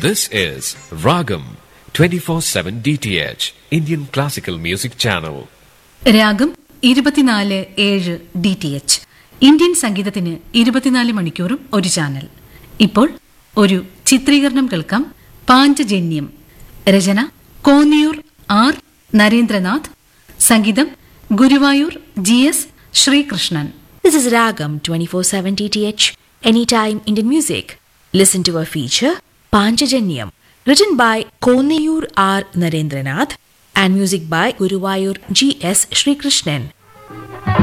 This is Ragam 24/7 DTH Indian Classical Music Channel. രാഗം ഇരുപത്തിനാല് ഏഴ് ഡി ടി എച്ച് ഇന്ത്യൻ സംഗീതത്തിന് ഇരുപത്തിനാല് മണിക്കൂറും ഒരു ചാനൽ ഇപ്പോൾ ഒരു ചിത്രീകരണം കേൾക്കാം പാഞ്ചജന്യം രചന കോന്നിയൂർ ആർ നരേന്ദ്രനാഥ് സംഗീതം Guruvayur G S Srikrishnan This is Ragam 24/7 TTH Anytime Indian Music. Listen to a feature Panchajanyam written by Koneyur R Narendranath and music by Guruvayur G S Sri Krishnan.